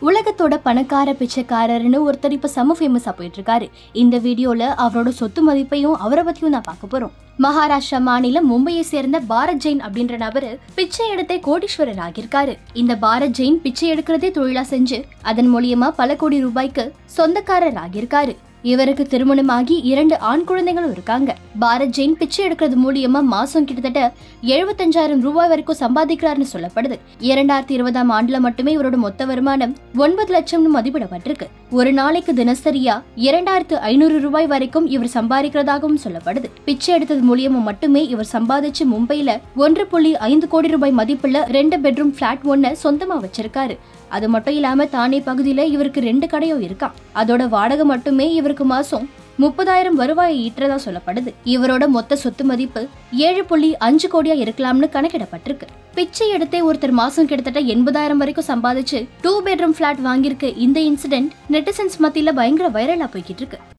உலகத்தோட பணக்கார பிச்சைக்காரர்னு ஒருத்தர் இப்ப செம ஃபேமஸா போயிட்டு இருக்காரு இந்த வீடியோல அவரோட சொத்து மதிப்பையும் அவரை பத்தியும் நான் பார்க்க போறோம் மகாராஷ்டிரா மாநிலம் மும்பையை சேர்ந்த பாரத் ஜெயின் அப்படின்ற நபரு பிச்சை எடுத்தே கோடீஸ்வரர் ஆகியிருக்காரு இந்த பாரத் ஜெயின் பிச்சை எடுக்கிறதே தொழிலா செஞ்சு அதன் மூலியமா பல கோடி ரூபாய்க்கு சொந்தக்காரர் ஆகியிருக்காரு இவருக்கு திருமணமாகி இரண்டு ஆண் குழந்தைகளும் இருக்காங்க பாரத் ஜெயின் பிச்சை எடுக்கிறது மூலியமா மாசம் கிட்டத்தட்ட எழுபத்தஞ்சாயிரம் ரூபாய் வரைக்கும் சம்பாதிக்கிறாருன்னு சொல்லப்படுது இரண்டாயிரத்தி இருபதாம் ஆண்டுல மட்டுமே இவரோட மொத்த வருமானம் ஒன்பது லட்சம்னு மதிப்பிடப்பட்டிருக்கு ஒரு நாளைக்கு தினசரியா இரண்டாயிரத்து ஐநூறு ரூபாய் வரைக்கும் இவர் சம்பாதிக்கிறதாகவும் சொல்லப்படுது பிச்சை எடுத்தது மூலியமா மட்டுமே இவர் சம்பாதிச்சு மும்பையில ஒன்று புள்ளி ஐந்து கோடி ரூபாய் மதிப்புள்ள ரெண்டு பெட்ரூம் பிளாட் ஒன்ன சொந்தமா வச்சிருக்காரு அது மட்டும் இல்லாம தானே பகுதியில இவருக்கு ரெண்டு கடையும் இருக்கான் அதோட வாடகை மட்டுமே இவருக்கு மாசம் முப்பதாயிரம் வருவாயை ஈட்டுறதா சொல்லப்படுது இவரோட மொத்த சொத்து மதிப்பு ஏழு புள்ளி அஞ்சு கோடியா இருக்கலாம்னு கணக்கிடப்பட்டிருக்கு பிச்சை எடுத்தே ஒருத்தர் மாசம் கிட்டத்தட்ட எண்பதாயிரம் வரைக்கும் சம்பாதிச்சு டூ பெட்ரூம் பிளாட் வாங்கியிருக்க இந்த இன்சிடென்ட் நெட்டிசன்ஸ் மத்தியில பயங்கர வைரலா போய்கிட்டு இருக்கு